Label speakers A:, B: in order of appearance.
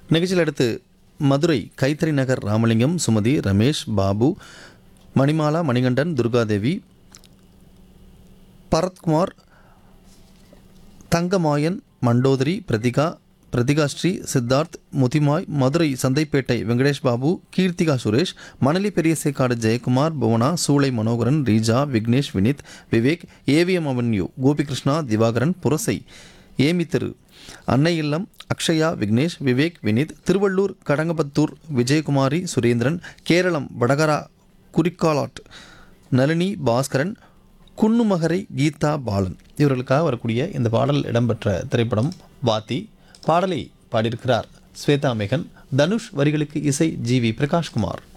A: நிகழ்ச்சியில் அடுத்து மதுரை கைத்தறி நகர் Ramalingam Sumathi Ramesh Babu Manimala Manikandan Durgadevi Bharathkumar தங்கமாயன் Mandodari Prathika Prathika Sri Siddharth முதிமாய் Madurai Santhaipettai Venkatesh Babu Keerthika Suresh Manali Periyasekkadu Jayakumar Bhuvana Choolai Manoharan Reeja Vignesh Vineeth Vivek AVM avenue Gopikrishna Divakaran Purasai Amy Thiru Annai Illam Akshaya Vignesh Vivek Vineet Tiruvallur கடங்கபத்தூர் Vijayakumari Surendran Keralam Vadakara குறிக்காலாட் Nalini Bhaskaran குன்னுமகரை Geetha Balan இவர்களுக்காக வரக்கூடிய இந்த பாடல் இடம்பெற்ற திரைப்படம் வாத்தி பாடலை பாடியிருக்கிறார் ஸ்வேதா மேகன் தனுஷ் வரிகளுக்கு இசை ஜி வி பிரகாஷ்குமார்